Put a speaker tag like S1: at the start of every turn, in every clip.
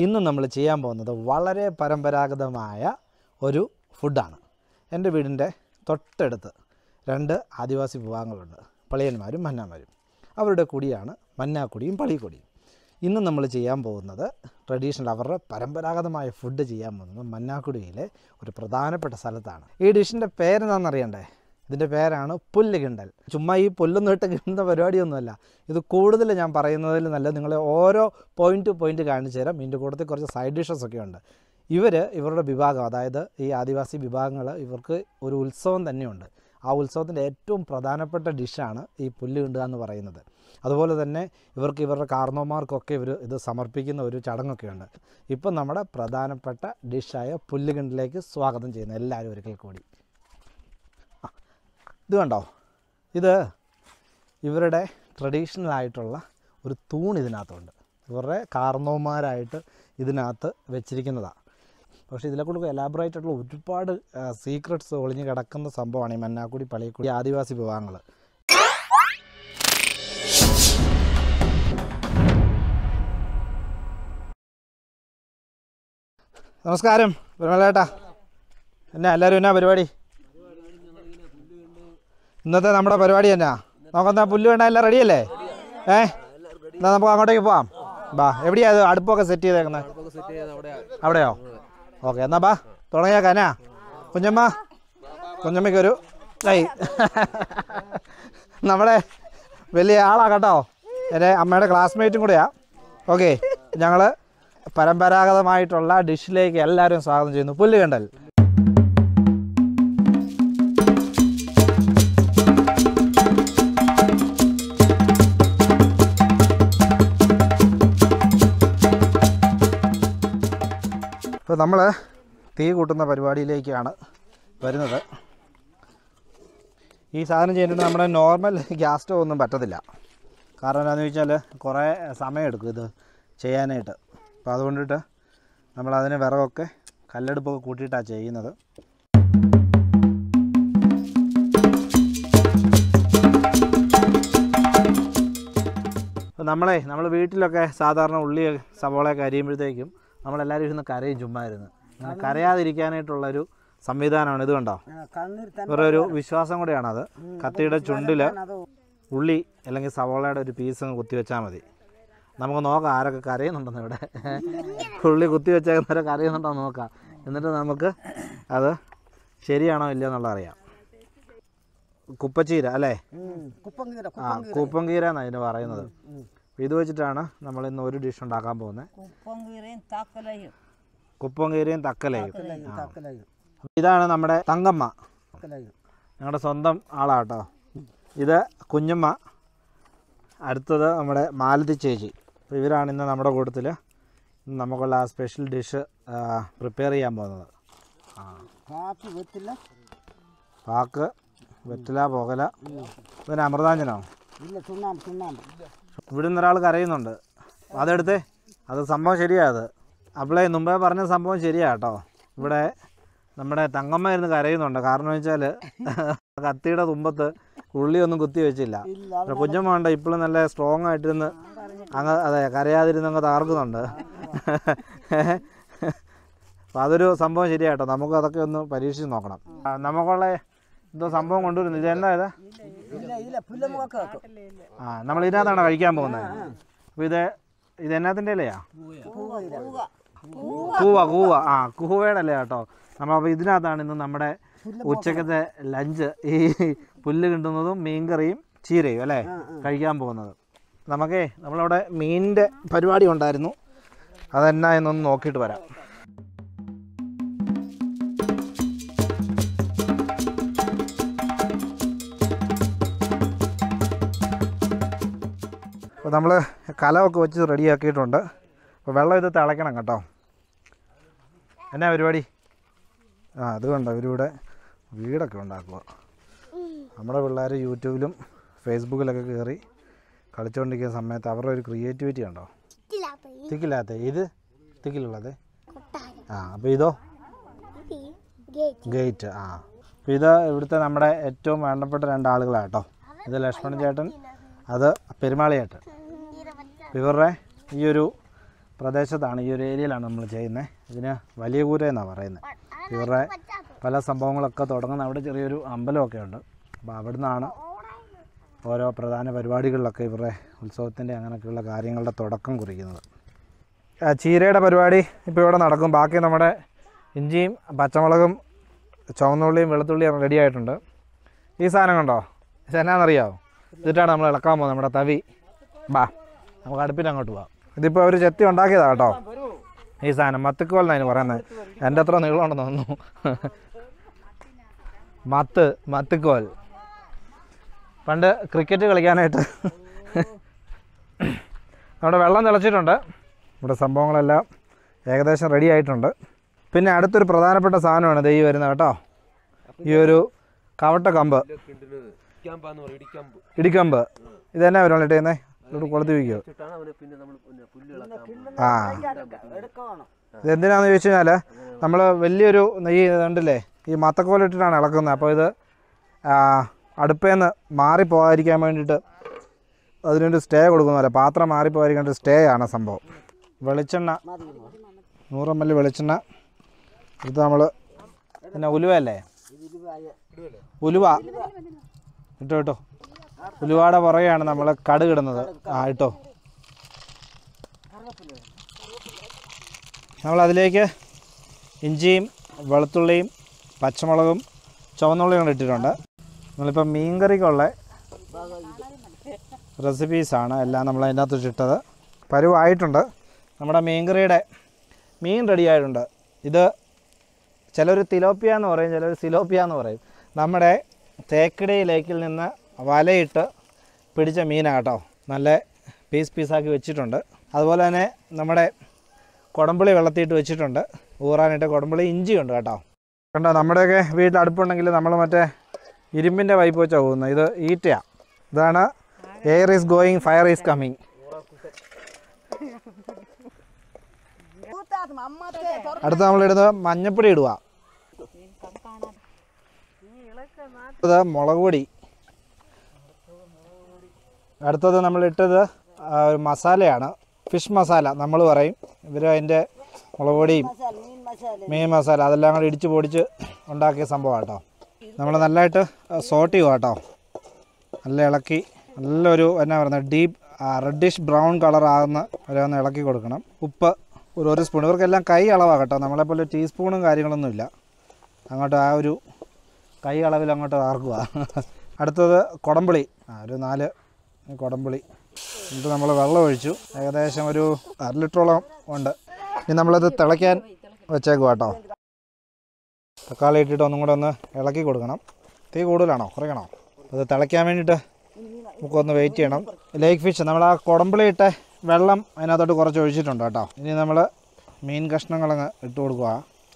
S1: ഇന്ന് നമ്മൾ ചെയ്യാൻ പോകുന്നത് വളരെ പരമ്പരാഗതമായ ഒരു ഫുഡാണ് എൻ്റെ വീടിൻ്റെ തൊട്ടടുത്ത് രണ്ട് ആദിവാസി വിഭാഗങ്ങളുണ്ട് പളിയന്മാരും മന്നാമാരും അവരുടെ കുടിയാണ് മന്നാക്കുടിയും പളിക്കുടിയും ഇന്ന് നമ്മൾ ചെയ്യാൻ പോകുന്നത് ട്രഡീഷണൽ അവരുടെ പരമ്പരാഗതമായ ഫുഡ് ചെയ്യാൻ പോകുന്നത് മന്നാക്കുടിയിലെ ഒരു പ്രധാനപ്പെട്ട സ്ഥലത്താണ് ഈ ഡിഷിൻ്റെ പേരെന്താണെന്ന് അറിയണ്ടേ ഇതിൻ്റെ പേരാണ് പുല്ല് കിണ്ടൽ ചുമ്മാ ഈ പുല്ലൊന്നും ഇട്ട് കിണ്ടുന്ന പരിപാടിയൊന്നുമല്ല ഇത് കൂടുതൽ ഞാൻ പറയുന്നതിൽ നല്ല നിങ്ങളെ ഓരോ പോയിന്റ് ടു പോയിന്റ് കാണിച്ചു തരാം ഇതിൻ്റെ കൂട്ടത്തിൽ കുറച്ച് സൈഡ് ഡിഷസ് ഒക്കെ ഉണ്ട് ഇവർ ഇവരുടെ വിഭാഗം അതായത് ഈ ആദിവാസി വിഭാഗങ്ങൾ ഇവർക്ക് ഒരു ഉത്സവം തന്നെയുണ്ട് ആ ഉത്സവത്തിൻ്റെ ഏറ്റവും പ്രധാനപ്പെട്ട ഡിഷാണ് ഈ പുല്ല് കിണ്ടുക എന്ന് പറയുന്നത് അതുപോലെ തന്നെ ഇവർക്ക് ഇവരുടെ കാർന്നോമാർക്കൊക്കെ ഇവർ ഇത് സമർപ്പിക്കുന്ന ഒരു ചടങ്ങൊക്കെ ഉണ്ട് ഇപ്പം നമ്മുടെ പ്രധാനപ്പെട്ട ഡിഷായ പുല്ലുകിണ്ടിലേക്ക് സ്വാഗതം ചെയ്യുന്നു എല്ലാവരും ഒരിക്കൽ കൂടി ആ, ഇത് കണ്ടോ ഇത് ഇവരുടെ ട്രഡീഷണൽ ആയിട്ടുള്ള ഒരു തൂൺ ഇതിനകത്തുണ്ട് ഇവരുടെ കാർന്നോമാരായിട്ട് ഇതിനകത്ത് വെച്ചിരിക്കുന്നതാണ് പക്ഷേ ഇതിലെ കൂടെ എലാബറേറ്റ് ആയിട്ടുള്ള ഒരുപാട് സീക്രട്സ് ഒളിഞ്ഞ് കിടക്കുന്ന സംഭവമാണ് ഈ മന്നാക്കുടി പളിയക്കുടി ആദിവാസി വിഭാഗങ്ങൾ നമസ്കാരം പെരുമലേട്ടാ എന്നാ എല്ലാവരും എന്നാ പരിപാടി ഇന്നത്തെ നമ്മുടെ പരിപാടി എന്നാ നമുക്കെന്നാ പുല്ല് വേണ്ട എല്ലാം റെഡിയല്ലേ ഏ എന്നാ നമുക്ക് അങ്ങോട്ടേക്ക് പോവാം ബാ എവിടെയാ ഇത് അടുപ്പൊക്കെ സെറ്റ് ചെയ്തേക്കുന്നത് അവിടെയോ ഓക്കെ എന്നാ ബാ തുടങ്ങിയേക്കാനാ കുഞ്ഞമ്മ കുഞ്ഞമ്മയ്ക്കൊരു കൈ നമ്മുടെ വലിയ ആളാ കേട്ടോ എൻ്റെ അമ്മയുടെ ക്ലാസ്മേറ്റും കൂടെയാ ഓക്കെ ഞങ്ങൾ പരമ്പരാഗതമായിട്ടുള്ള ഡിഷിലേക്ക് എല്ലാവരും സ്വാഗതം ചെയ്യുന്നു പുല്ല് കണ്ടൽ ഇപ്പോൾ നമ്മൾ തീ കൂട്ടുന്ന പരിപാടിയിലേക്കാണ് വരുന്നത് ഈ സാധനം ചെയ്തിട്ട് നമ്മുടെ നോർമൽ ഗ്യാസ് സ്റ്റവ് ഒന്നും പറ്റത്തില്ല കാരണം എന്താണെന്ന് ചോദിച്ചാൽ കുറേ സമയമെടുക്കും ഇത് ചെയ്യാനായിട്ട് അപ്പോൾ അതുകൊണ്ടിട്ട് നമ്മളതിന് വിറകൊക്കെ കല്ലെടുപ്പൊക്കെ കൂട്ടിയിട്ടാണ് ചെയ്യുന്നത് അപ്പോൾ നമ്മളെ നമ്മൾ വീട്ടിലൊക്കെ സാധാരണ ഉള്ളി സവോളയൊക്കെ അരിയുമ്പോഴത്തേക്കും നമ്മളെല്ലാവരും ഇരുന്ന് കരയും ചുമ്മാ ഇരുന്ന് അങ്ങനെ കരയാതിരിക്കാനായിട്ടുള്ളൊരു സംവിധാനമാണ് ഇത് കണ്ടോ ഇവരുടെ ഒരു വിശ്വാസം കൂടെയാണത് കത്തിയുടെ ചുണ്ടിൽ ഉള്ളി അല്ലെങ്കിൽ സവോളയുടെ ഒരു പീസ് അങ്ങ് കുത്തി വെച്ചാൽ മതി നമുക്ക് നോക്കാം ആരൊക്കെ കരയുന്നുണ്ടെന്ന് ഇവിടെ ഉള്ളി കുത്തി വെച്ചേക്കുന്നവരെ കരയുന്നുണ്ടോ എന്ന് നോക്കാം എന്നിട്ട് നമുക്ക് അത് ശരിയാണോ ഇല്ലയോ എന്നുള്ളത് അറിയാം കുപ്പച്ചീര അല്ലേ ആ കൂപ്പങ്കീര എന്നാണ് ഇതിന് പറയുന്നത് ഇത് വെച്ചിട്ടാണ് നമ്മൾ ഇന്ന് ഒരു ഡിഷ് ഉണ്ടാക്കാൻ പോകുന്നത്
S2: കുപ്പങ്കീറയും തക്കലയും
S1: കുപ്പങ്കീരയും തക്കലയും ആ. ഇതാണ് നമ്മുടെ തങ്കമ്മ ഞങ്ങളുടെ സ്വന്തം ആളാട്ടോ ഇത് കുഞ്ഞമ്മ അടുത്തത് നമ്മുടെ മാലതി ചേച്ചി അപ്പോൾ ഇവരാണ് ഇന്ന് നമ്മുടെ കൂട്ടത്തിൽ ഇന്ന് നമുക്കുള്ള ആ സ്പെഷ്യൽ ഡിഷ് പ്രിപ്പയർ ചെയ്യാൻ പോകുന്നത് ആ
S2: കാപ്പി വെത്തില്ല
S1: പാക്ക് വെറ്റില പുകല പിന്നെ അമൃതാഞ്ജനോ
S2: ഇല്ല ചുണ്ണാമ്പ് ചുണ്ണാമ്പ്
S1: ഇവിടെ നിന്ന് ഒരാൾ കരയുന്നുണ്ട് അതെടുത്തേ അത് സംഭവം ശരിയാ അത് അപ്പളേ മുമ്പേ പറഞ്ഞ സംഭവം ശരിയാ കേട്ടോ ഇവിടെ നമ്മുടെ തങ്കമ്മ ഇരുന്ന് കരയുന്നുണ്ട് കാരണം വെച്ചാൽ കത്തിയുടെ തുമ്പത്ത് ഉള്ളിയൊന്നും കുത്തി വെച്ചില്ല
S2: ഇല്ല
S1: പക്ഷെ കുഞ്ഞമ്മ വേണ്ട ഇപ്പോഴും നല്ല സ്ട്രോങ് ആയിട്ടിരുന്ന് അങ്ങ് അതെ കരയാതിരുന്ന് അങ്ങ് താർക്കുന്നുണ്ട് അപ്പം അതൊരു സംഭവം ശരിയാ കേട്ടോ നമുക്ക് അതൊക്കെ ഒന്ന് പരീക്ഷിച്ച് നോക്കണം ആ, നമുക്കുള്ള എന്തോ സംഭവം കൊണ്ടുവരുന്നു ഇത് എന്താ ഇത്
S2: ഇല്ല ഇല്ല പുല്ലമുഖക്ക് വെക്കും
S1: ആ നമ്മൾ ഇതിനകത്താണോ കഴിക്കാൻ പോകുന്നത് അപ്പോൾ ഇത് ഇത് എന്നാത്തിൻ്റെ ഇലയാ കൂവ കൂവ ആ കൂവയുടെ ഇല കേട്ടോ നമ്മൾ അപ്പോൾ ഇതിനകത്താണ് ഇന്ന് നമ്മുടെ ഉച്ചക്കത്തെ ലഞ്ച് ഈ പുല്ല് കിട്ടുന്നതും മീൻകറിയും ചീരയും അല്ലേ കഴിക്കാൻ പോകുന്നത് നമുക്കേ നമ്മളവിടെ മീനിൻ്റെ പരിപാടി ഉണ്ടായിരുന്നു അതെന്നാ എന്നൊന്ന് നോക്കിയിട്ട് വരാം അപ്പോൾ നമ്മൾ കലമൊക്കെ വെച്ച് റെഡിയാക്കിയിട്ടുണ്ട് അപ്പോൾ വെള്ളം ഇത് തിളയ്ക്കണം കേട്ടോ എന്നാ പരിപാടി ആ അത് കണ്ടോ ഇവരിവിടെ വീടൊക്കെ ഉണ്ടാക്കുക നമ്മുടെ പിള്ളേർ യൂട്യൂബിലും ഫേസ്ബുക്കിലൊക്കെ കയറി കളിച്ചുകൊണ്ടിരിക്കുന്ന സമയത്ത് അവരുടെ ഒരു ക്രിയേറ്റിവിറ്റി ഉണ്ടോ തിക്കില്ലാത്ത ഇത് തിക്കിലുള്ളത് ആ അപ്പോൾ ഇതോ ഗേറ്റ് ആ അപ്പോൾ ഇത് ഇവിടുത്തെ നമ്മുടെ ഏറ്റവും വേണ്ടപ്പെട്ട രണ്ടാളുകളാണ് കേട്ടോ ഇത് ലക്ഷ്മണൻ ചേട്ടൻ അത് പെരുമാളി ചേട്ടൻ അപ്പോൾ ഇവരുടെ ഈ ഒരു പ്രദേശത്താണ് ഈ ഒരു ഏരിയയിലാണ് നമ്മൾ ചെയ്യുന്നത് ഇതിന് വലിയ കൂര എന്നാണ് പറയുന്നത് ഇവരുടെ പല സംഭവങ്ങളൊക്കെ തുടങ്ങുന്ന അവിടെ ചെറിയൊരു അമ്പലമൊക്കെ ഉണ്ട് അപ്പോൾ അവിടെ നിന്നാണ് ഓരോ പ്രധാന പരിപാടികളിലൊക്കെ ഇവരുടെ ഉത്സവത്തിൻ്റെ അങ്ങനെയൊക്കെയുള്ള കാര്യങ്ങളുടെ തുടക്കം കുറിക്കുന്നത് ആ, ചീരയുടെ പരിപാടി ഇപ്പോൾ ഇവിടെ നടക്കും ബാക്കി നമ്മുടെ ഇഞ്ചിയും പച്ചമുളകും ചുവന്നുള്ളിയും വെളുത്തുള്ളിയും റെഡി ആയിട്ടുണ്ട് ഈ സാധനം കണ്ടോ ഇത് എന്നാണെന്നറിയാമോ ഇതിട്ടാണ് നമ്മൾ ഇളക്കാൻ പോകുന്നത് നമ്മുടെ തവി ബാ നമുക്ക് അടുപ്പിൽ അങ്ങോട്ട് പോവാം ഇതിപ്പോൾ അവർ ചെത്തി ഉണ്ടാക്കിയതാണ് കേട്ടോ ഈ സാധനം മത്തിക്കോൽ എന്നാണ് പറയുന്നത് എൻ്റെ അത്ര നീളമുണ്ടെന്ന് തോന്നുന്നു മത്ത് മത്തിക്കോൽ പണ്ട് ക്രിക്കറ്റ് കളിക്കാനായിട്ട് നമ്മുടെ വെള്ളം തിളച്ചിട്ടുണ്ട് ഇവിടെ സംഭവങ്ങളെല്ലാം ഏകദേശം റെഡി ആയിട്ടുണ്ട് പിന്നെ അടുത്തൊരു പ്രധാനപ്പെട്ട സാധനമാണ് ദൈ വരുന്നത് കേട്ടോ ഈ ഒരു കവട്ട കമ്പ്
S3: ഇടിക്കാമ്പാന്ന് പറയും ഇടിക്കാമ്പ്
S1: ഇടിക്കമ്പ് ഇതെന്നാ വരുമ്പോൾ ഇട്ടേന്നേ ഇവിടെ കൊളുത്തി വയ്ക്കുമോ
S3: വെച്ചിട്ടാണ് അവനെ പിന്നെ നമ്മൾ പിന്നെ പുല്ല് ഇളക്കാൻ
S1: ആ
S2: എടുക്കണം
S1: ഇതെന്തിനാന്ന് ചോദിച്ചു കഴിഞ്ഞാൽ നമ്മൾ വലിയൊരു ഈ ഇതുണ്ടല്ലേ ഈ മത്തക്കോലിട്ടിട്ടാണ് ഇളക്കുന്നത് അപ്പോൾ ഇത് ആ, അടുപ്പേന്ന് മാറിപ്പോകാതിരിക്കാൻ വേണ്ടിയിട്ട് അതിനൊരു സ്റ്റേ കൊടുക്കുന്നതല്ല പാത്രം മാറിപ്പോകാതിരിക്കാൻ ഒരു സ്റ്റേ ആണ് സംഭവം വെളിച്ചെണ്ണ
S2: മതി
S1: നൂറ് എം എൽ വെളിച്ചെണ്ണ ഇത് നമ്മൾ പിന്നെ ഉലുവയല്ലേ
S2: ഇത് ഇരുപതായ
S1: ഉലുവ ഇട്ടോ ഇട്ടോ ഉലുവയുടെ പുറകെയാണ് നമ്മൾ കടുകിടുന്നത് ആ ഇട്ടോ നമ്മളതിലേക്ക് ഇഞ്ചിയും വെളുത്തുള്ളിയും പച്ചമുളകും ചുവന്നുള്ളിയും കൂടെ ഇട്ടിട്ടുണ്ട് നമ്മളിപ്പോൾ മീൻകറിക്കുള്ള റെസിപ്പീസാണ് എല്ലാം നമ്മൾ അതിൻ്റെ അകത്ത് ഇട്ടത് പരുവായിട്ടുണ്ട് നമ്മുടെ മീൻകറിയുടെ മീൻ റെഡി ആയിട്ടുണ്ട് ഇത് ചിലർ തിലോപ്പിയ എന്ന് പറയും ചിലർ സിലോപ്പിയ എന്ന് പറയും നമ്മുടെ തേക്കടി ലേക്കിൽ നിന്ന് വലയിട്ട് പിടിച്ച മീനാണ് കേട്ടോ നല്ല പീസ് പീസാക്കി വെച്ചിട്ടുണ്ട് അതുപോലെ തന്നെ നമ്മുടെ കുടംപുളി വെള്ളത്തിയിട്ട് വെച്ചിട്ടുണ്ട് ഊറാനായിട്ട് കുടംപുളി ഇഞ്ചിയുണ്ട് കേട്ടോ കണ്ടോ നമ്മുടെയൊക്കെ വീട്ടിൽ അടുപ്പുണ്ടെങ്കിൽ നമ്മൾ മറ്റേ ഇരുമ്പിൻ്റെ പൈപ്പ് വെച്ചാണ് പോകുന്നത് ഇത് ഈറ്റയാണ് ഇതാണ് air is going fire is coming അടുത്ത് നമ്മളിടുന്നത് മഞ്ഞപ്പൊടി ഇടുക ഇത് മുളക് പൊടി അടുത്തത് നമ്മൾ ഇട്ടത് ആ, ഒരു മസാലയാണ് ഫിഷ് മസാല നമ്മൾ പറയും ഇവർ അതിൻ്റെ മുളക് പൊടിയും
S2: മസാല മീൻ മസാല
S1: മീൻ മസാല അതെല്ലാം കൂടി ഇടിച്ച് പൊടിച്ച് ഉണ്ടാക്കിയ സംഭവമാണ് കേട്ടോ നമ്മൾ നല്ലതായിട്ട് സോട്ട് ചെയ്യുക കേട്ടോ നല്ല ഇളക്കി നല്ലൊരു എന്നാ പറയുന്നത് ഡീപ്പ് റെഡിഷ് ബ്രൗൺ കളർ ആകുന്ന വരെ ഒന്ന് ഇളക്കി കൊടുക്കണം ഉപ്പ് ഒരു ഒരു സ്പൂൺ ഇവർക്കെല്ലാം കൈ അളവാണ് കേട്ടോ നമ്മളെപ്പോലെ ടീസ്പൂണും കാര്യങ്ങളൊന്നുമില്ല അങ്ങോട്ട് ആ ഒരു കൈ അളവിൽ അങ്ങോട്ട് ആർക്കുക അടുത്തത് കുടംപുളി ആ ഒരു നാല് കുടംപുളി എന്നിട്ട് നമ്മൾ വെള്ളം ഒഴിച്ചു ഏകദേശം ഒരു അര ലിറ്ററോളം ഉണ്ട് ഇനി നമ്മളത് തിളയ്ക്കാൻ വെച്ചേക്കുക കേട്ടോ തക്കാളി ഇട്ടിട്ട് ഒന്നും കൂടെ ഒന്ന് ഇളക്കി കൊടുക്കണം തീ കൂടുതലാണോ കുറയ്ക്കണോ അത് തിളയ്ക്കാൻ വേണ്ടിയിട്ട് നമുക്കൊന്ന് വെയിറ്റ് ചെയ്യണം ലേക്ക് ഫിഷ് നമ്മൾ ആ കുടംപുളി ഇട്ട വെള്ളം അതിനകത്തോട്ട് കുറച്ച് ഒഴിച്ചിട്ടുണ്ട് കേട്ടോ ഇനി നമ്മൾ മീൻ കഷ്ണങ്ങളങ്ങ് ഇട്ട് കൊടുക്കുക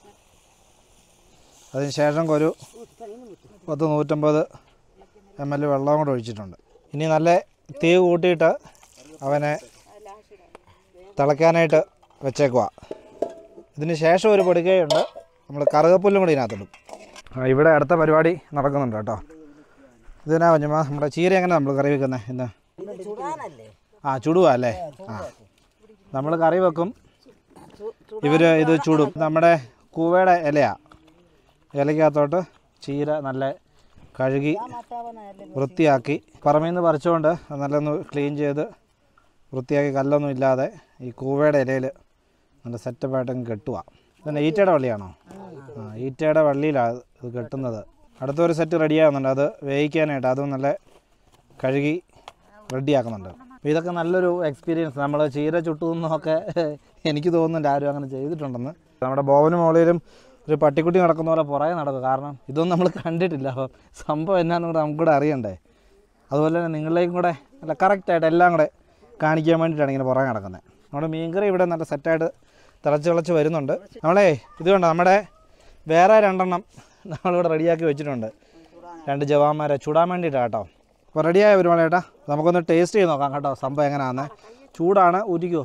S1: അതിന് ശേഷം ഒരു പത്ത് നൂറ്റമ്പത് എം എൽ വെള്ളവും കൂടെ ഒഴിച്ചിട്ടുണ്ട് ഇനി നല്ല തീ കൂട്ടിയിട്ട് അവനെ തിളയ്ക്കാനായിട്ട് വെച്ചേക്കുക ഇതിന് ശേഷം ഒരു പൊടിക്കയുണ്ട് നമ്മൾ കറുകപ്പുല്ലും കൂടി ഇതിനകത്തിടും ആ, ഇവിടെ അടുത്ത പരിപാടി നടക്കുന്നുണ്ട് കേട്ടോ ഇതിനാ കുഞ്ഞമ്മ നമ്മുടെ ചീര എങ്ങനെ നമ്മൾ കറി വെക്കുന്നത് ഇന്ന്
S2: ഇത് ചുടാനല്ലേ
S1: ആ ചുടുക അല്ലേ ആ നമ്മൾ കറി വെക്കും ഇവർ ഇത് ചുടും നമ്മുടെ കൂവയുടെ ഇലയാ ഇലയ്ക്കകത്തോട്ട് ചീര നല്ല കഴുകി
S2: മത്താവനല്ലേ
S1: വൃത്തിയാക്കി പുറമേ നിന്ന് പറിച്ചുകൊണ്ട് അത് നല്ലൊന്ന് ക്ലീൻ ചെയ്ത് വൃത്തിയാക്കി കല്ലൊന്നും ഇല്ലാതെ ഈ കൂവയുടെ ഇലയിൽ നല്ല സെറ്റപ്പായിട്ടങ്ങ് കെട്ടുക പിന്നെ ഈറ്റയുടെ വള്ളിയാണോ ആ ഈറ്റയുടെ വള്ളിയിലാണ് ഇത് കെട്ടുന്നത് അടുത്തൊരു സെറ്റ് റെഡിയാകുന്നുണ്ട് അത് വേവിക്കാനായിട്ട് അതും നല്ല കഴുകി റെഡിയാക്കുന്നുണ്ട് അപ്പോൾ ഇതൊക്കെ നല്ലൊരു എക്സ്പീരിയൻസ് നമ്മൾ ചീര ചുട്ടുന്നൊക്കെ എനിക്ക് തോന്നുന്നുണ്ട് ആരും അങ്ങനെ ചെയ്തിട്ടുണ്ടെന്ന് നമ്മുടെ ബോവനും മോളിലും ഒരു പട്ടിക്കുട്ടി നടക്കുന്ന പോലെ പുറകെ നടക്കും കാരണം ഇതൊന്നും നമ്മൾ കണ്ടിട്ടില്ല അപ്പോൾ സംഭവം എന്നാന്ന് കൂടെ നമുക്ക് കൂടെ അറിയണ്ടേ അതുപോലെ തന്നെ നിങ്ങളിലേക്കും കൂടെ നല്ല കറക്റ്റായിട്ട് എല്ലാം കൂടെ കാണിക്കാൻ വേണ്ടിയിട്ടാണ് ഇങ്ങനെ പുറകെ നടക്കുന്നത് നമ്മുടെ മീൻകറി ഇവിടെ നല്ല സെറ്റായിട്ട് തിളച്ച് തിളച്ച് വരുന്നുണ്ട് നമ്മളേ ഇത് കണ്ടോ നമ്മുടെ വേറെ രണ്ടെണ്ണം നമ്മളിവിടെ റെഡിയാക്കി വെച്ചിട്ടുണ്ട് രണ്ട് ജവാന്മാരെ ചൂടാൻ വേണ്ടിയിട്ടാണ് കേട്ടോ അപ്പോൾ റെഡിയായ ഒരുപാട് ചേട്ടാ നമുക്കൊന്ന് ടേസ്റ്റ് ചെയ്ത് നോക്കാം കേട്ടോ സംഭവം എങ്ങനെയാണെന്ന് ചൂടാണ് ഊറ്റിക്കോ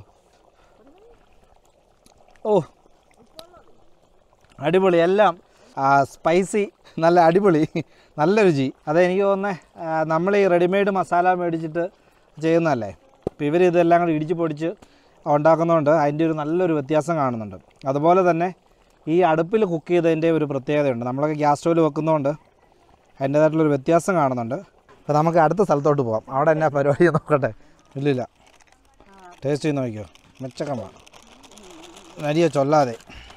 S1: ഓ അടിപൊളി എല്ലാം സ്പൈസി നല്ല അടിപൊളി നല്ല രുചി അത് എനിക്ക് തോന്നുന്നത് നമ്മൾ ഈ റെഡിമെയ്ഡ് മസാല മേടിച്ചിട്ട് ചെയ്യുന്നതല്ലേ അപ്പോൾ ഇവർ ഇതെല്ലാം കൂടി ഇടിച്ച് പൊടിച്ച് ഉണ്ടാക്കുന്നതുകൊണ്ട് അതിൻ്റെ ഒരു നല്ലൊരു വ്യത്യാസം കാണുന്നുണ്ട് അതുപോലെ തന്നെ ഈ അടുപ്പിൽ കുക്ക് ചെയ്തതിൻ്റെ ഒരു പ്രത്യേകതയുണ്ട് നമ്മളൊക്കെ ഗ്യാസ് സ്റ്റോവിൽ വെക്കുന്നതുകൊണ്ട് അതിൻ്റേതായിട്ടുള്ളൊരു വ്യത്യാസം കാണുന്നുണ്ട് അപ്പോൾ നമുക്ക് അടുത്ത സ്ഥലത്തോട്ട് പോകാം അവിടെ എന്നാ പരിപാടി നോക്കട്ടെ ഇല്ലില്ല ടേസ്റ്റ് ചെയ്ത് നോക്കിയോ മെച്ചക്കമ്മ നരിയെ ചൊല്ലാതെ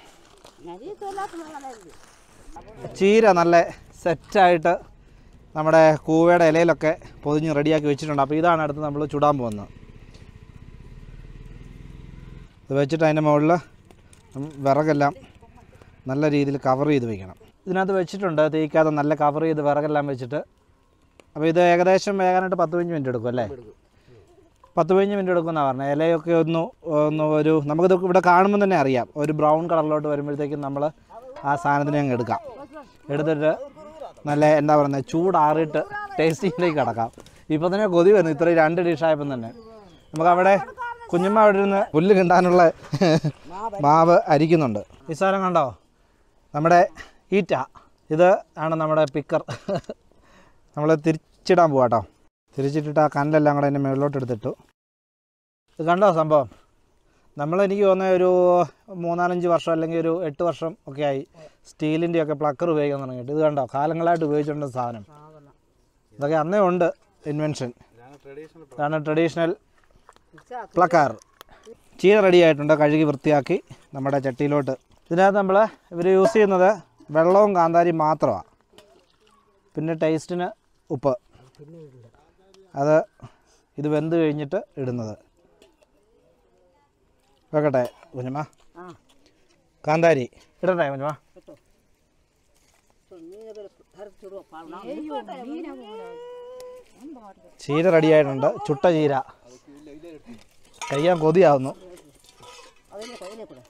S1: ചീര നല്ല സെറ്റായിട്ട് നമ്മുടെ കൂവയുടെ ഇലയിലൊക്കെ പൊതിഞ്ഞ് റെഡിയാക്കി വെച്ചിട്ടുണ്ട് അപ്പോൾ ഇതാണ് അടുത്ത് നമ്മൾ ചുടാൻ പോകുന്നത് ഇത് വെച്ചിട്ട് അതിൻ്റെ മുകളിൽ വിറകെല്ലാം നല്ല രീതിയിൽ കവർ ചെയ്ത് വെക്കണം ഇതിനകത്ത് വെച്ചിട്ടുണ്ട് തേക്കാതെ നല്ല കവർ ചെയ്ത് വിറകെല്ലാം വെച്ചിട്ട് അപ്പോൾ ഇത് ഏകദേശം വേകാനായിട്ട് പത്ത് പതിനഞ്ച് മിനിറ്റ് എടുക്കും അല്ലേ പത്ത് പതിനഞ്ച് മിനിറ്റ് എടുക്കുമെന്നാണ് പറഞ്ഞത് ഇലയൊക്കെ ഒന്ന് ഒന്ന് ഒരു നമുക്കിത് ഇവിടെ കാണുമ്പോൾ തന്നെ അറിയാം ഒരു ബ്രൗൺ കളറിലോട്ട് വരുമ്പോഴത്തേക്കും നമ്മൾ ആ സാധനത്തിനെ അങ്ങ് എടുക്കാം എടുത്തിട്ട് നല്ല എന്താ പറയുന്നത് ചൂടാറിയിട്ട് ടേസ്റ്റിങ്ങിലേക്ക് കിടക്കാം ഇപ്പോൾ തന്നെ കൊതി വരുന്നു ഇത്രയും രണ്ട് ഡിഷായപ്പം തന്നെ നമുക്ക് അവിടെ കുഞ്ഞമ്മ അവിടെ ഇരുന്ന് പുല്ല് കിണ്ടാനുള്ള മാവ് അരിക്കുന്നുണ്ട് ഈ സാധനം കണ്ടോ നമ്മുടെ ഈറ്റ ഇത് ആണ് നമ്മുടെ പിക്കർ നമ്മൾ തിരിച്ചിടാൻ പോവാ കേട്ടോ തിരിച്ചിട്ടിട്ട് ആ കനലെല്ലാം കൂടെ അതിൻ്റെ മുകളിലോട്ട് എടുത്തിട്ടു ഇത് കണ്ടോ സംഭവം നമ്മൾ എനിക്ക് തോന്നുന്ന ഒരു മൂന്നാലഞ്ച് വർഷം അല്ലെങ്കിൽ ഒരു എട്ട് വർഷം ഒക്കെ ആയി സ്റ്റീലിൻ്റെ ഒക്കെ പ്ലക്കർ ഉപയോഗിക്കാൻ തുടങ്ങിയിട്ട് ഇത് കണ്ടോ കാലങ്ങളായിട്ട് ഉപയോഗിച്ചുകൊണ്ട് സാധനം ഇതൊക്കെ അന്നേ ഉണ്ട് ഇൻവെൻഷൻ ഇതാണ് ട്രഡീഷണൽ പ്ലക്കാർ ചീര റെഡി ആയിട്ടുണ്ട് കഴുകി വൃത്തിയാക്കി നമ്മുടെ ചട്ടിയിലോട്ട് ഇതിനകത്ത് നമ്മൾ ഇവർ യൂസ് ചെയ്യുന്നത് വെള്ളവും കാന്താരിയും മാത്രമാണ് പിന്നെ ടേസ്റ്റിന് ഉപ്പ് അത് ഇത് വെന്ത് കഴിഞ്ഞിട്ട് ഇടുന്നത് വെക്കട്ടെ കുഞ്ഞമ്മ
S2: ആ
S1: കാന്താരി ഇടട്ടെ കുഞ്ഞമ്മ ചീര റെഡി ആയിട്ടുണ്ട് ചുട്ട ചീര കഴിയാൻ കൊതിയാവുന്നു
S2: അതിനെ കൊതിനെ കൂടെ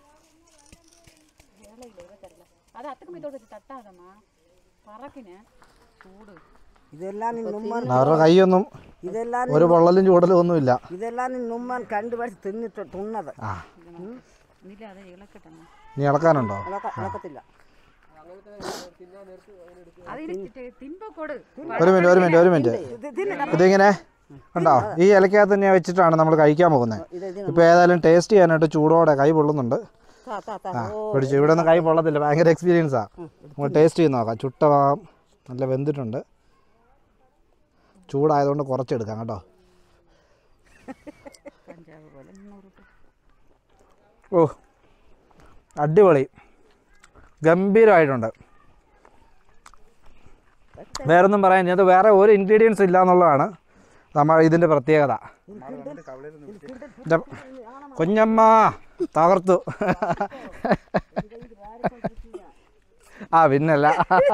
S4: അത് അത്രക്ക് മീത്തോട്ട് തട്ടാതമ്മ പറക്കിന് ചൂട്
S2: ഇതെല്ലാം നീ നുമ്മൻ
S1: അവരുടെ കൈയൊന്നും
S2: ഇതെല്ലാം നീ-
S1: ഒരു പൊള്ളലും ചൂടലും ഒന്നുമില്ല
S2: ഇതെല്ലാം നീ നുമ്മൻ കണ്ടുപിടിച്ച് തിന്നിട്ട് തിന്നത്
S1: ആ
S4: ഇല്ല അത് ഇളക്കട്ടമ്മ
S1: നീ ഇളക്കാനുണ്ടോ
S2: ഇളക്ക ഇളക്കത്തില്ല
S4: അതിന് തിമ്പ കൊട്
S1: ഒരു മിനിറ്റ് ഒരു മിനിറ്റ് ഒരു മിനിറ്റ്
S2: ഇത് തിന്നില്ല
S1: ഇതിങ്ങനെ കണ്ടോ ഈ ഇലക്കകത്ത് തന്നെ വെച്ചിട്ടാണ് നമ്മൾ കഴിക്കാൻ പോകുന്നത്
S2: ഇത് ഇത്
S1: ഇപ്പോൾ ഏതായാലും ടേസ്റ്റ് ചെയ്യാനായിട്ട് ചൂടോടെ കൈ പൊള്ളുന്നുണ്ട്
S2: താ താ താ
S1: ആ
S2: ഓ
S1: പിടിച്ചു ഇവിടെ നിന്ന് കൈ പൊള്ളത്തില്ല ഭയങ്കര എക്സ്പീരിയൻസാണ് നമുക്ക് ടേസ്റ്റ് ചെയ്ത് നോക്കാം ചുട്ട ഭാഗം നല്ല വെന്തിട്ടുണ്ട് ചൂടായതുകൊണ്ട് കുറച്ചെടുക്കാം കേട്ടോ
S4: കഞ്ചാവ് പോലെ മുന്നൂറ്
S1: ഓ അടിപൊളി ഗംഭീരമായിട്ടുണ്ട് വേറൊന്നും പറയാൻ ഇത് വേറെ ഒരു ഇൻഗ്രീഡിയൻസ് ഇല്ല എന്നുള്ളതാണ് നമ്മൾ ഇതിൻ്റെ പ്രത്യേകത ഇത് കുഞ്ഞമ്മ തകർത്തു ആ പിന്നല്ല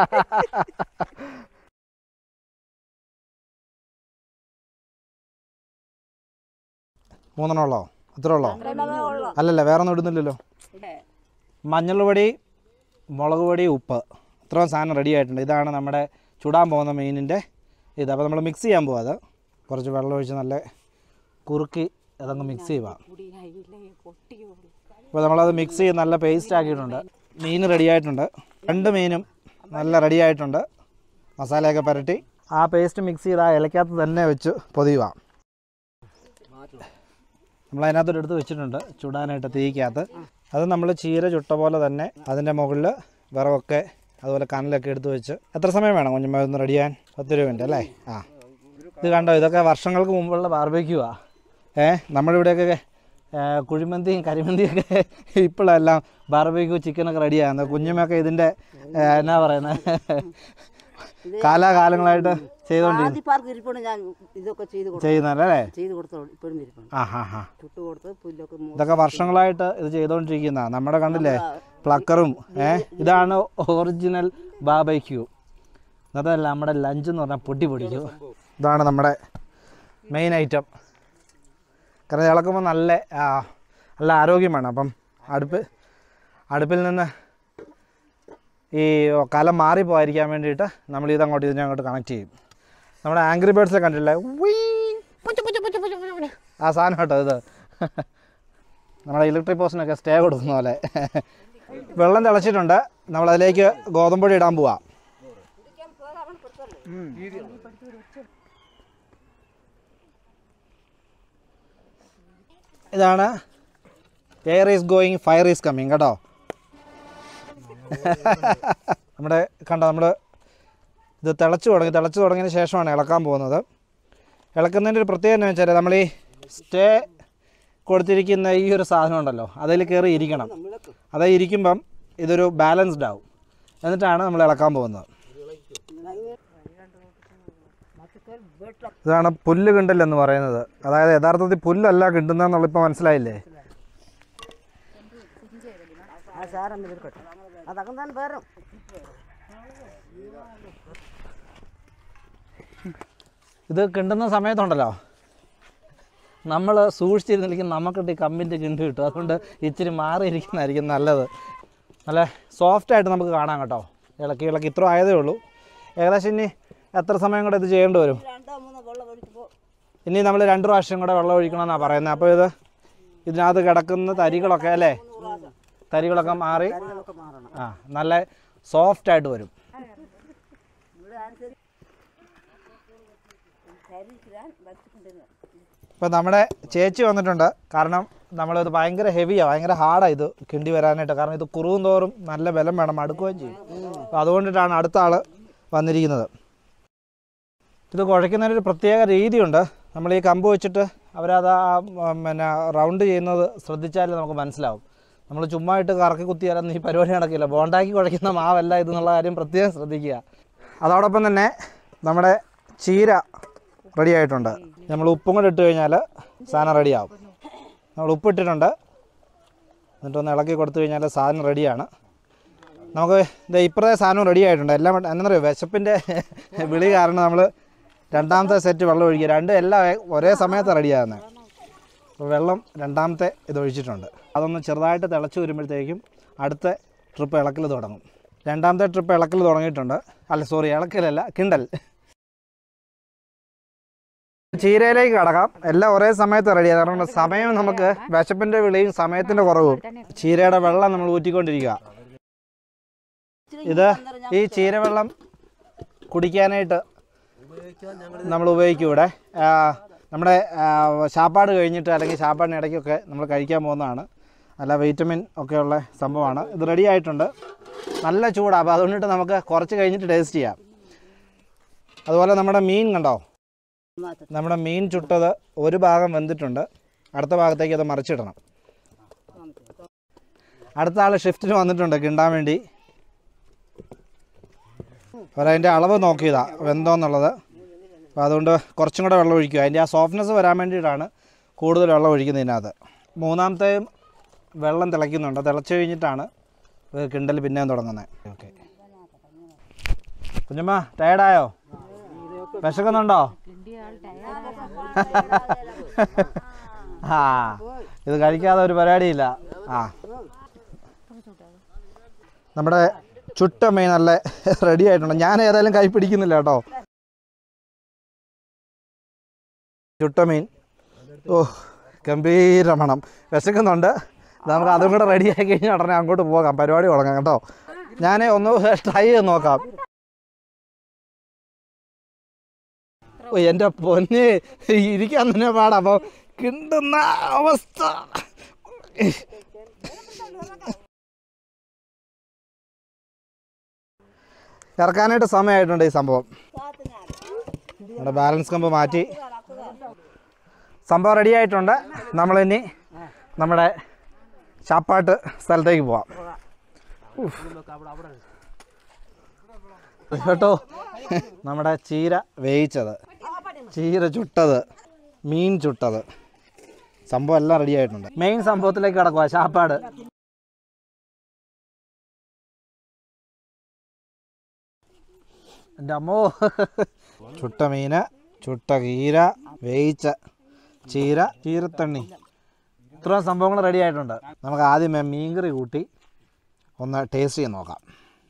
S1: മൂന്നെണ്ണം ഉള്ളോ അത്ര ഉള്ളോ അല്ലല്ല വേറെ ഒന്നും ഇടുന്നില്ലല്ലോ മഞ്ഞൾ പൊടി മുളക് പൊടി ഉപ്പ് ഇത്രയും സാധനം റെഡി ആയിട്ടുണ്ട് ഇതാണ് നമ്മുടെ ചുടാൻ പോകുന്ന മീനിൻ്റെ ഇത് അപ്പോൾ നമ്മൾ മിക്സ് ചെയ്യാൻ പോവാം അത് കുറച്ച് വെള്ളം ഒഴിച്ച് നല്ല കുറുക്കി അതങ്ങ് മിക്സ് ചെയ്യുക അപ്പോൾ നമ്മളത് മിക്സ് ചെയ്ത് നല്ല പേസ്റ്റ് ആക്കിയിട്ടുണ്ട് മീൻ റെഡി ആയിട്ടുണ്ട് രണ്ട് മീനും നല്ല റെഡി ആയിട്ടുണ്ട് മസാലയൊക്കെ പുരട്ടി ആ പേസ്റ്റ് മിക്സ് ചെയ്ത് ആ ഇലക്കകത്ത് തന്നെ വെച്ച് പൊതിയുക നമ്മൾ അതിനകത്തോട്ട് എടുത്ത് വെച്ചിട്ടുണ്ട് ചുടാനായിട്ട് തീക്കകത്ത് അത് നമ്മൾ ചീര ചുട്ട പോലെ തന്നെ അതിൻ്റെ മുകളിൽ വിറകൊക്കെ അതുപോലെ കനലൊക്കെ എടുത്ത് വെച്ച് എത്ര സമയം വേണം കുഞ്ഞമ്മ ഒന്ന് റെഡി ചെയ്യാൻ പത്ത് രൂപ മിനിറ്റ് അല്ലേ ആ ഇത് കണ്ടോ ഇതൊക്കെ വർഷങ്ങൾക്ക് മുമ്പുള്ള ബാർബേക്യുവാ ഏ നമ്മളിവിടെയൊക്കെ ഏ, കുഴിമന്തിയും കരിമന്തിയൊക്കെ ഇപ്പോഴെല്ലാം ബാർബേക്യൂ ചിക്കനൊക്കെ റെഡിയാകുന്നത് കുഞ്ഞമ്മയൊക്കെ ഇതിൻ്റെ ഏ, എന്നാ പറയുന്നത് കാലാകാലങ്ങളായിട്ട് ചെയ്തുകൊണ്ടിരിക്കും
S2: ആദ്യ പാർക്ക് ഇരിപ്പുണ്ട് ഞാൻ ഇതൊക്കെ ചെയ്ത് കൊടുത്തു
S1: ചെയ്യുന്നല്ലേ
S2: ചെയ്ത് കൊടുത്തു ഇപ്പോഴും ഇരിപ്പുണ്ട്
S1: ആ ഹാ ഹാ
S2: ചുട്ട് കൊടുത്ത് പുല്ലൊക്കെ മൂ-
S1: ഇതൊക്കെ വർഷങ്ങളായിട്ട് ഇത് ചെയ്തുകൊണ്ടിരിക്കുന്ന നമ്മുടെ കണ്ടില്ലേ പ്ലക്കറും ഏ ഇതാണ് ഒറിജിനൽ ബാബൈക്യൂ അതല്ല നമ്മുടെ ലഞ്ച് എന്ന് പറഞ്ഞാൽ പൊട്ടി പൊടിക്കും ഇതാണ് നമ്മുടെ മെയിൻ ഐറ്റം കാരണം ഇളക്കുമ്പോൾ നല്ല ആ, നല്ല ആരോഗ്യം വേണം അപ്പം അടുപ്പ് അടുപ്പിൽ നിന്ന് ഈ കലം മാറിപ്പോയിരിക്കാൻ വേണ്ടിയിട്ട് നമ്മൾ ഇതങ്ങോട്ട് ഇതിനെ അങ്ങോട്ട് കണക്ട് ചെയ്യും നമ്മുടെ ആംഗ്രി ബേർഡ്സിലെ കണ്ടില്ലേ ഉയ്യ്, പുച്ചു, പുച്ചു, പുച്ചു, പുച്ചു, പുച്ചു, പുച്ചു. ആ സാധനം കേട്ടോ ഇത് നമ്മുടെ ഇലക്ട്രിക് പോസ്റ്റിനൊക്കെ സ്റ്റേ കൊടുക്കുന്ന പോലെ വെള്ളം തിളച്ചിട്ടുണ്ട് നമ്മളതിലേക്ക് ഗോതമ്പൊടി ഇടാൻ പോവാം ഇതാണ് air is going fire is coming കേട്ടോ നമ്മുടെ കണ്ടോ നമ്മൾ ഇത് തിളച്ച് തുടങ്ങി തിളച്ച് തുടങ്ങിയതിന് ശേഷമാണ് ഇളക്കാൻ പോകുന്നത് ഇളക്കുന്നതിൻ്റെ ഒരു പ്രത്യേകത എന്ന് വെച്ചാൽ നമ്മൾ ഈ സ്റ്റേ കൊടുത്തിരിക്കുന്ന ഈ ഒരു സാധനം ഉണ്ടല്ലോ അതിൽ കയറി ഇരിക്കണം അത് ഇരിക്കുമ്പം ഇതൊരു ബാലൻസ്ഡ് ആവും എന്നിട്ടാണ് നമ്മൾ ഇളക്കാൻ പോകുന്നത് ഇതാണ് പുല്ല് കിണ്ടൽ എന്ന് പറയുന്നത് അതായത് യഥാർത്ഥത്തിൽ പുല്ലല്ല കിട്ടുന്നതെന്നുള്ള ഇപ്പോൾ മനസ്സിലായില്ലേ
S2: ആ സാരം എടുക്കട്ടെ അതൊക്കെ തന്നെ വരും
S1: ഇത് കിണ്ടുന്ന സമയത്തുണ്ടല്ലോ നമ്മൾ സൂക്ഷിച്ചിരുന്നില്ലെങ്കിൽ നമുക്കിട്ട് ഈ കമ്പിൻ്റെ കിണ്ട് കിട്ടും അതുകൊണ്ട് ഇച്ചിരി മാറിയിരിക്കുന്നതായിരിക്കും നല്ലത് നല്ല സോഫ്റ്റായിട്ട് നമുക്ക് കാണാം കേട്ടോ ഇളക്കി ഇളക്കി ഇത്ര ആയതേ ഉള്ളൂ ഏകദേശം ഇനി എത്ര സമയം കൂടെ ഇത് ചെയ്യേണ്ടി വരും
S2: രണ്ടോ മൂന്നോ വെള്ളം ഒഴിക്കുമ്പോൾ
S1: ഇനി നമ്മൾ രണ്ട് പ്രാവശ്യം കൂടെ വെള്ളം ഒഴിക്കണമെന്നാണ് പറയുന്നത് അപ്പോൾ ഇത് ഇതിനകത്ത് കിടക്കുന്ന തരികളൊക്കെ അല്ലേ തരികളൊക്കെ മാറി
S2: കാര്യങ്ങളൊക്കെ മാറണം
S1: ആ നല്ല സോഫ്റ്റായിട്ട് വരും
S2: ഇവിടെ അനുസരിച്ച് ശരീരത്തിലാൻ വച്ചിട്ടുണ്ടെന്ന്
S1: ഇപ്പം നമ്മുടെ ചേച്ചി വന്നിട്ടുണ്ട് കാരണം നമ്മളിത് ഭയങ്കര ഹെവിയാണ് ഭയങ്കര ഹാർഡാണ് ഇത് കിണ്ടി വരാനായിട്ട് കാരണം ഇത് കുറുവും തോറും നല്ല ബലം വേണം മടുക്കുകയും ചെയ്യും അപ്പോൾ അതുകൊണ്ടിട്ടാണ് അടുത്ത ആൾ വന്നിരിക്കുന്നത് ഇത് കുഴയ്ക്കുന്നതിനൊരു പ്രത്യേക രീതിയുണ്ട് നമ്മൾ ഈ കമ്പ് വെച്ചിട്ട് അവരത് ആ ഉം, പിന്നെ റൗണ്ട് ചെയ്യുന്നത് ശ്രദ്ധിച്ചാൽ നമുക്ക് മനസ്സിലാവും നമ്മൾ ചുമ്മാ ഇട്ട് കറക്കി കുത്തിയാലൊന്നും ഈ പരിപാടി നടക്കില്ല ബോണ്ടാക്കി കുഴയ്ക്കുന്ന മാവല്ല ഇതെന്നുള്ള കാര്യം പ്രത്യേകം ശ്രദ്ധിക്കുക അതോടൊപ്പം തന്നെ നമ്മുടെ ചീര റെഡി ആയിട്ടുണ്ട് നമ്മൾ ഉപ്പും കൂടെ ഇട്ട് കഴിഞ്ഞാൽ സാധനം റെഡിയാവും നമ്മൾ ഉപ്പിട്ടിട്ടുണ്ട് എന്നിട്ടൊന്ന് ഇളക്കി കൊടുത്തു കഴിഞ്ഞാൽ സാധനം റെഡിയാണ് നമുക്ക് ഇത് ഇപ്പുറത്തെ സാധനം റെഡി ആയിട്ടുണ്ട് എല്ലാം എന്നറിയോ വിശപ്പിൻ്റെ വിളി കാരണം നമ്മൾ രണ്ടാമത്തെ സെറ്റ് വെള്ളം ഒഴിക്കുക രണ്ടും എല്ലാം ഒരേ സമയത്ത് റെഡിയാകുന്നത് അപ്പോൾ വെള്ളം രണ്ടാമത്തെ ഇത് ഒഴിച്ചിട്ടുണ്ട് അതൊന്ന് ചെറുതായിട്ട് തിളച്ച് വരുമ്പോഴത്തേക്കും അടുത്ത ട്രിപ്പ് ഇളക്കൽ തുടങ്ങും രണ്ടാമത്തെ ട്രിപ്പ് ഇളക്കൽ തുടങ്ങിയിട്ടുണ്ട് അല്ല സോറി ഇളക്കലല്ല കിണ്ടൽ ചീരയിലേക്ക് കടക്കാം എല്ലാം ഒരേ സമയത്ത് റെഡിയാണ് കാരണം സമയം നമുക്ക് വിശപ്പിൻ്റെ വിളിയും സമയത്തിൻ്റെ കുറവും ചീരയുടെ വെള്ളം നമ്മൾ ഊറ്റിക്കൊണ്ടിരിക്കുക ഇത് ഈ ചീരവെള്ളം കുടിക്കാനായിട്ട് നമ്മൾ ഉപയോഗിക്കും ഇവിടെ ആ, നമ്മുടെ ആ, ശാപ്പാട് കഴിഞ്ഞിട്ട് അല്ലെങ്കിൽ ശാപ്പാടിന് ഇടയ്ക്കൊക്കെ നമ്മൾ കഴിക്കാൻ പോകുന്നതാണ് നല്ല വൈറ്റമിൻ ഒക്കെ ഉള്ള സംഭവമാണ് ഇത് റെഡി ആയിട്ടുണ്ട് നല്ല ചൂടാണ് അപ്പോൾ അതുകൊണ്ടിട്ട് നമുക്ക് കുറച്ച് കഴിഞ്ഞിട്ട് ടേസ്റ്റ് ചെയ്യാം അതുപോലെ നമ്മുടെ മീൻ കണ്ടോ നമ്മുടെ മീൻ ചുട്ടത് ഒരു ഭാഗം വെന്തിട്ടുണ്ട് അടുത്ത ഭാഗത്തേക്ക് അത് മറിച്ചിടണം അടുത്ത ആൾ ഷിഫ്റ്റിന് വന്നിട്ടുണ്ട് കിണ്ടാൻ വേണ്ടി അവരതിൻ്റെ അളവ് നോക്കിയതാ വെന്തോന്നുള്ളത് അപ്പോൾ അതുകൊണ്ട് കുറച്ചും കൂടെ വെള്ളം ഒഴിക്കുക അതിൻ്റെ ആ സോഫ്റ്റ്നെസ് വരാൻ വേണ്ടിയിട്ടാണ് കൂടുതൽ വെള്ളം ഒഴിക്കുന്നതിനകത്ത് മൂന്നാമത്തെയും വെള്ളം തിളയ്ക്കുന്നുണ്ട് തിളച്ച് കഴിഞ്ഞിട്ടാണ് ഇത് കിണ്ടൽ പിന്നെയും തുടങ്ങുന്നത് ഓക്കെ കുഞ്ഞമ്മ ടയർഡായോ വിശക്കുന്നുണ്ടോ ആ ഇത് കഴിക്കാതെ ഒരു പരിപാടിയില്ല ആ നമ്മുടെ ചുട്ട മീൻ നല്ല റെഡി ആയിട്ടുണ്ട് ഞാൻ ഏതായാലും കൈ പിടിക്കുന്നില്ല കേട്ടോ ചുട്ട മീൻ ഓ ഗംഭീര മണം വിശക്കുന്നുണ്ട് നമുക്ക് അതും കൂടെ റെഡി ആയി കഴിഞ്ഞാൽ ഉടനെ അങ്ങോട്ട് പോകാം പരിപാടി തുടങ്ങാം കേട്ടോ ഞാൻ ഒന്ന് ട്രൈ ചെയ്ത് നോക്കാം ഓ എൻ്റെ പൊന്ന് ഇരിക്കാൻ തന്നെ പാടാ അപ്പോൾ കിണ്ടുന്ന അവസ്ഥ ഇറക്കാനായിട്ട് സമയമായിട്ടുണ്ട് ഈ സംഭവം നമ്മുടെ ബാലൻസ് കമ്പ് മാറ്റി സംഭവം റെഡി ആയിട്ടുണ്ട് നമ്മളിനി നമ്മുടെ ചാപ്പാട്ട് സ്ഥലത്തേക്ക് പോവാം ഉഫ്. കേട്ടോ നമ്മുടെ ചീര വേവിച്ചത് ചീര ചുട്ടത് മീൻ ചുട്ടത് സംഭവം എല്ലാം റെഡി ആയിട്ടുണ്ട് മെയിൻ സംഭവത്തിലേക്ക് കിടക്കുക ചാപ്പാട് എൻ്റെ അമ്മോ ചുട്ട മീന് ചുട്ട കീര വേവിച്ച ചീര ചീരത്തണ്ണി ഇത്രയും സംഭവങ്ങൾ റെഡി ആയിട്ടുണ്ട് നമുക്ക് ആദ്യമേ മീൻകറി കൂട്ടി ഒന്ന് ടേസ്റ്റ് ചെയ്ത് നോക്കാം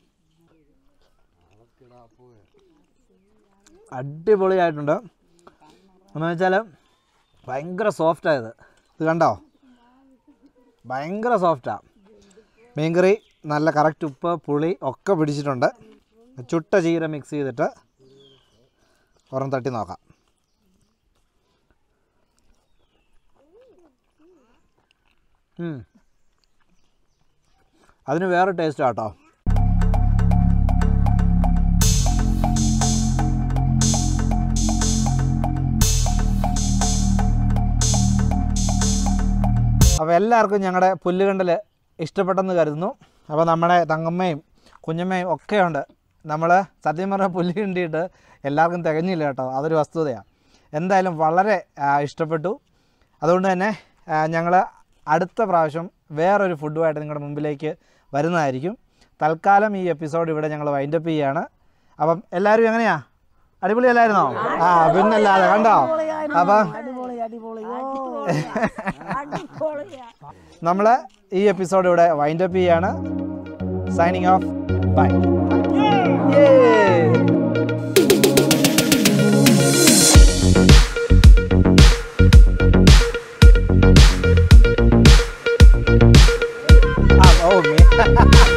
S1: അടിപൊളിയായിട്ടുണ്ട് എന്ന് വെച്ചാൽ ഭയങ്കര സോഫ്റ്റായത് ഇത് കണ്ടോ ഭയങ്കര സോഫ്റ്റാണ് മീൻകറി നല്ല കറക്റ്റ് ഉപ്പ് പുളി ഒക്കെ പിടിച്ചിട്ടുണ്ട് ചുട്ട ചീര മിക്സ് ചെയ്തിട്ട് ഒരെണ്ണം തട്ടി നോക്കാം ഉം. അതിന് വേറെ ടേസ്റ്റ് കേട്ടോ അപ്പോൾ എല്ലാവർക്കും ഞങ്ങളുടെ പുല്ലുകണ്ടൽ ഇഷ്ടപ്പെട്ടെന്ന് കരുതുന്നു അപ്പോൾ നമ്മുടെ തങ്ങമ്മയും കുഞ്ഞമ്മയും ഒക്കെ ഉണ്ട് നമ്മൾ സത്യം പറഞ്ഞാൽ പുല്ല് കിണ്ടിയിട്ട് എല്ലാവർക്കും തികഞ്ഞില്ല കേട്ടോ അതൊരു വസ്തുതയാണ് എന്തായാലും വളരെ ആ, ഇഷ്ടപ്പെട്ടു അതുകൊണ്ട് തന്നെ ഞങ്ങൾ അടുത്ത പ്രാവശ്യം വേറൊരു ഫുഡുമായിട്ട് നിങ്ങളുടെ മുമ്പിലേക്ക് വരുന്നതായിരിക്കും തൽക്കാലം ഈ എപ്പിസോഡ് ഇവിടെ ഞങ്ങൾ വൈൻഡപ്പ് ചെയ്യുകയാണ് അപ്പം എല്ലാവരും എങ്ങനെയാ അടിപൊളിയല്ലായിരുന്നോ ആ പിന്നല്ലാതെ കണ്ടോ അപ്പം
S2: അടിപൊളി അടിപൊളി അടിപൊളിയാ
S1: നമ്മൾ ഈ എപ്പിസോഡ് ഇവിടെ വൈൻഡപ്പ് ചെയ്യാണ് സൈനിങ് ഓഫ് ബൈ ഓ